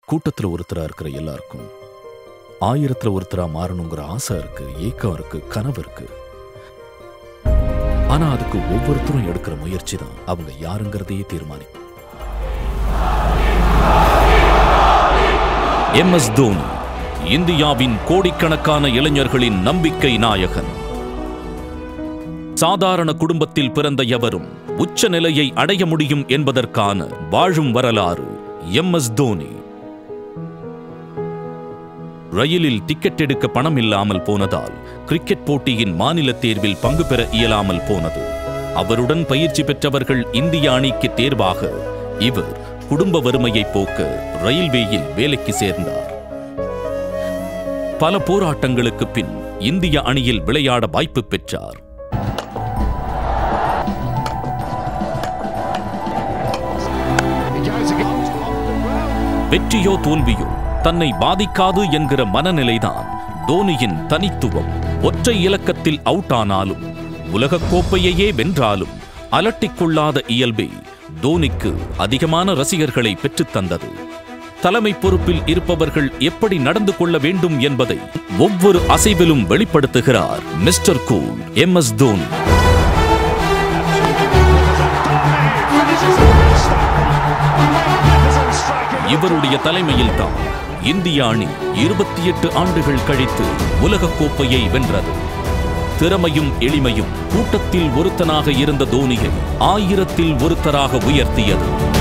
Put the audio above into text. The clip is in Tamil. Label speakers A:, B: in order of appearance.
A: கூட்டத்துல ஒருத்தரா இருக்கிற எல்லாருக்கும் ஆயிரத்துல ஒருத்தரா மாறணுங்கிற ஆசை இருக்கு ஏக்கம் இருக்கு கனவு இருக்கு ஆனா அதுக்கு ஒவ்வொருத்தரும் எடுக்கிற முயற்சி தான் அவங்க யாருங்கிறதையே தீர்மானிக்கும் எம் எஸ் தோனி இந்தியாவின் கோடிக்கணக்கான இளைஞர்களின் நம்பிக்கை நாயகன் சாதாரண குடும்பத்தில் பிறந்த எவரும் உச்ச நிலையை அடைய முடியும் என்பதற்கான வாழும் வரலாறு எம் எஸ் தோனி ரயிலில் டிக்கெட் எடுக்க பணம் இல்லாமல் போனதால் கிரிக்கெட் போட்டியின் மாநில தேர்வில் பங்கு பெற இயலாமல் போனது அவருடன் பயிற்சி பெற்றவர்கள் இந்திய அணிக்கு தேர்வாக இவர் குடும்ப வறுமையை போக்க ரயில்வேயில் வேலைக்கு சேர்ந்தார் பல போராட்டங்களுக்கு பின் இந்திய அணியில் விளையாட வாய்ப்பு பெற்றார் வெற்றியோ தோல்வியோ தன்னை பாதிக்காது என்கிற மனநிலைதான் தோனியின் தனித்துவம் ஒற்றை இலக்கத்தில் அவுட் ஆனாலும் உலகக் கோப்பையையே வென்றாலும் அலட்டிக்கொள்ளாத இயல்பே தோனிக்கு அதிகமான ரசிகர்களை பெற்றுத் தந்தது தலைமை பொறுப்பில் இருப்பவர்கள் எப்படி நடந்து கொள்ள வேண்டும் என்பதை ஒவ்வொரு அசைவிலும் வெளிப்படுத்துகிறார் mister cool M S Dhoni இவருடைய தலைமையில் தான் இந்திய அணி இருபத்தி எட்டு ஆண்டுகள் கழித்து உலகக் கோப்பையை வென்றது திறமையும் எளிமையும் கூட்டத்தில் ஒருத்தனாக இருந்த தோனியை ஆயிரத்தில் ஒருத்தராக உயர்த்தியது